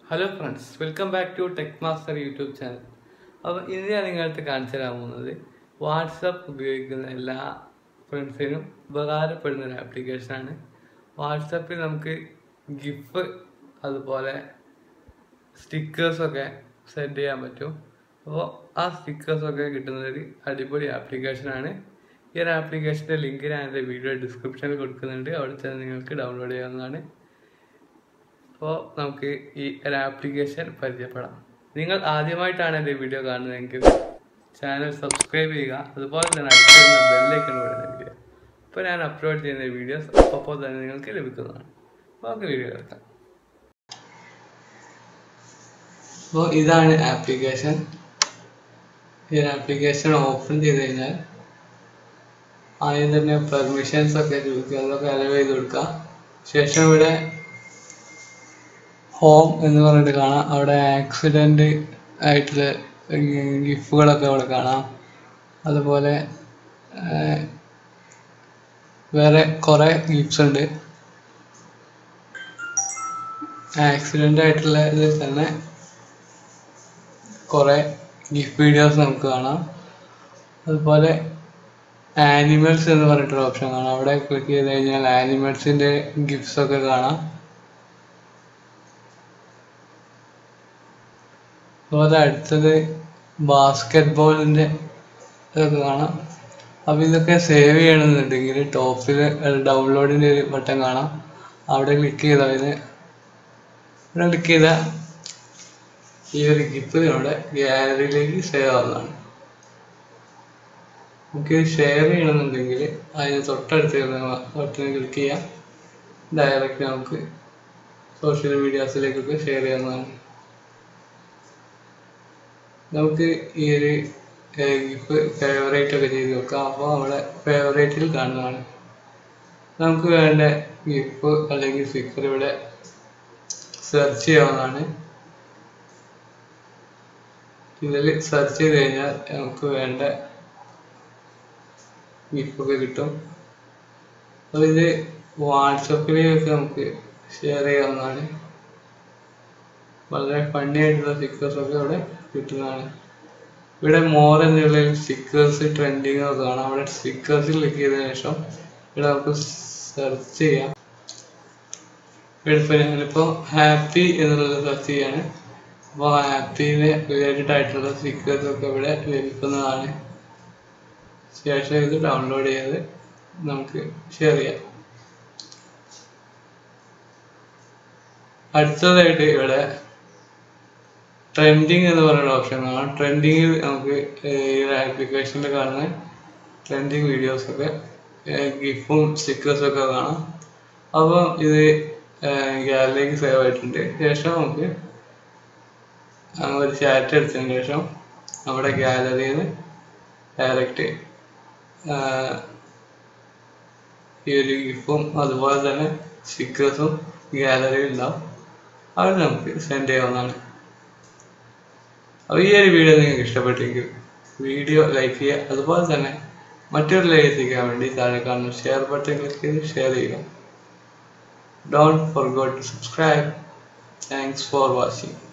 hello friends welcome back to tech master YouTube channel അപ്പോൾ ഇന്ന് ഞാൻ നിങ്ങൾക്ക് കാണിച്ചു തരാൻ പോകുന്നത് വാട്സപ്പ് ഉപയോഗിക്കുന്ന എല്ലാ ഫ്രണ്ട്സിനും ഉപകാരപ്പെടുന്ന ഒരു ആപ്ലിക്കേഷനാണ് വാട്സപ്പിൽ നമുക്ക് ഗിഫ് അതുപോലെ സ്റ്റിക്കേഴ്സൊക്കെ സെൻഡ് ചെയ്യാൻ പറ്റും അപ്പോൾ ആ സ്റ്റിക്കേഴ്സൊക്കെ കിട്ടുന്ന ഒരു അടിപൊളി ആപ്ലിക്കേഷനാണ് ഈ ഒരു ആപ്ലിക്കേഷൻ്റെ ലിങ്ക് ഞാൻ എൻ്റെ വീഡിയോ ഡിസ്ക്രിപ്ഷനിൽ കൊടുക്കുന്നുണ്ട് അവിടെ ചെന്ന് നിങ്ങൾക്ക് ഡൗൺലോഡ് ചെയ്യാവുന്നതാണ് അപ്പോൾ നമുക്ക് ഈ ഒരു ആപ്ലിക്കേഷൻ പരിചയപ്പെടാം നിങ്ങൾ ആദ്യമായിട്ടാണ് എൻ്റെ വീഡിയോ കാണുന്നതെങ്കിൽ ചാനൽ സബ്സ്ക്രൈബ് ചെയ്യുക അതുപോലെ തന്നെ അടുത്ത് വരുന്ന ബെല്ലൈക്കൺ കൂടെ നൽകുക അപ്പോൾ ഞാൻ അപ്ലോഡ് ചെയ്യുന്ന വീഡിയോസ് അപ്പോൾ തന്നെ നിങ്ങൾക്ക് ലഭിക്കുന്നതാണ് അപ്പോൾ നമുക്ക് വീഡിയോ എടുക്കാം അപ്പോൾ ഇതാണ് ആപ്ലിക്കേഷൻ ഈ ഒരു ആപ്ലിക്കേഷൻ ഓപ്പൺ ചെയ്ത് കഴിഞ്ഞാൽ ആദ്യം തന്നെ പെർമിഷൻസ് ഒക്കെ ചോദിക്കുക അതൊക്കെ അലവ് ചെയ്ത് കൊടുക്കുക ശേഷം ഇവിടെ ഹോം എന്ന് പറഞ്ഞിട്ട് കാണാം അവിടെ ആക്സിഡൻ്റ് ആയിട്ടുള്ള ഗിഫ്റ്റുകളൊക്കെ അവിടെ കാണാം അതുപോലെ ആഹ്, വേറെ കുറേ ഗിഫ്റ്റ്സ് ഉണ്ട് ആക്സിഡൻ്റ് ആയിട്ടുള്ള ഇതിൽ തന്നെ കുറേ ഗിഫ്റ്റ് വീഡിയോസ് നമുക്ക് കാണാം അതുപോലെ ആനിമൽസ് എന്ന് പറഞ്ഞിട്ടൊരു ഓപ്ഷൻ കാണാം അവിടെ ക്ലിക്ക് ചെയ്ത് കഴിഞ്ഞാൽ ആനിമൽസിൻ്റെ ഗിഫ്റ്റ്സ് ഒക്കെ കാണാം അതുപോലെ അടുത്തത് ബാസ്കറ്റ് ബോളിൻ്റെ ഇതൊക്കെ കാണാം അപ്പോൾ ഇതൊക്കെ സേവ് ചെയ്യണമെന്നുണ്ടെങ്കിൽ ടോപ്പിൽ ഡൗൺലോഡിൻ്റെ ഒരു ബട്ടൺ കാണാം അവിടെ ക്ലിക്ക് ചെയ്താൽ ഇത് ഇവിടെ ക്ലിക്ക് ചെയ്താൽ ഈ ഒരു ഗിഫ് നമ്മുടെ ഗാലറിയിലേക്ക് സേവ് ആവുന്നതാണ് നമുക്ക് ഷെയർ ചെയ്യണമെന്നുണ്ടെങ്കിൽ അതിന് തൊട്ടടുത്ത് ബട്ടൺ ക്ലിക്ക് ചെയ്യാം ഡയറക്റ്റ് നമുക്ക് സോഷ്യൽ മീഡിയാസിലേക്കൊക്കെ ഷെയർ ചെയ്യാവുന്നതാണ് നമുക്ക് ഈ ഒരു ഗിഫ് ഫേവറേറ്റ് ഒക്കെ ചെയ്ത് വെക്കാം അപ്പോൾ നമ്മുടെ ഫേവറേറ്റിൽ കാണുന്നതാണ് നമുക്ക് വേണ്ട ഗിഫ് അല്ലെങ്കിൽ സ്റ്റിക്കർ ഇവിടെ സെർച്ച് ചെയ്യാവുന്നതാണ് ഇതിൽ സെർച്ച് ചെയ്ത് കഴിഞ്ഞാൽ നമുക്ക് വേണ്ട ഗിഫൊക്കെ കിട്ടും അപ്പോൾ ഇത് വാട്സപ്പിലേക്ക് നമുക്ക് ഷെയർ ചെയ്യാവുന്നതാണ് വളരെ ഫണ്ണി ആയിട്ടുള്ള സ്റ്റിക്കേഴ്സ് ഒക്കെ ഇവിടെ കിട്ടുന്നതാണ് ഇവിടെ മോർ എന്നുള്ള സ്റ്റിക്കേഴ്സ് ട്രെൻഡിങ് ഒക്കെ കാണാം അവിടെ സ്റ്റിക്കേഴ്സ് ക്ലിക്ക് ചെയ്തതിനു ശേഷം ഇവിടെ നമുക്ക് സെർച്ച് ചെയ്യാം ഇവിടെ ഇപ്പോൾ ഞാനിപ്പോൾ ഹാപ്പി എന്നുള്ളത് സെർച്ച് ചെയ്യാണ് അപ്പോൾ ഹാപ്പിന് റിലേറ്റഡ് ആയിട്ടുള്ള സ്റ്റിക്കേഴ്സ് ഒക്കെ ഇവിടെ ലഭിക്കുന്നതാണ് ശേഷം ഇത് ഡൗൺലോഡ് ചെയ്ത് നമുക്ക് ഷെയർ ചെയ്യാം അടുത്തതായിട്ട് ഇവിടെ ട്രെൻഡിങ് എന്ന് പറയുന്ന ഓപ്ഷൻ കാണാം ട്രെൻഡിങ്ങിൽ നമുക്ക് ഈ ഒരു ആപ്ലിക്കേഷനിൽ കാണുന്ന ട്രെൻഡിങ് വീഡിയോസ് ഒക്കെ ഗിഫും സ്റ്റിക്കേഴ്സും ഒക്കെ കാണാം അപ്പോൾ ഇത് ഗാലറിയിലേക്ക് സേവ് ആയിട്ടുണ്ട് ശേഷം നമുക്ക് ആ ഒരു ചാറ്റ് എടുത്തതിന് ശേഷം നമ്മുടെ ഗാലറിയിൽ നിന്ന് ഡയറക്റ്റ് ഈ ഒരു ഗിഫും അതുപോലെ തന്നെ സ്റ്റിക്കേഴ്സും ഗാലറിയിൽ ഉണ്ടാവും അത് നമുക്ക് സെൻഡ് ചെയ്യാവുന്നതാണ് അപ്പോൾ ഈ ഒരു വീഡിയോ നിങ്ങൾക്ക് ഇഷ്ടപ്പെട്ടെങ്കിൽ വീഡിയോ ലൈക്ക് ചെയ്യുക അതുപോലെ തന്നെ മറ്റൊരിലേക്ക് എത്തിക്കാൻ വേണ്ടി താഴെ കാണുന്ന ഷെയർ ബട്ടൺ ക്ലിക്ക് ചെയ്ത് ഷെയർ ചെയ്യുക don't forgot to subscribe thanks for watching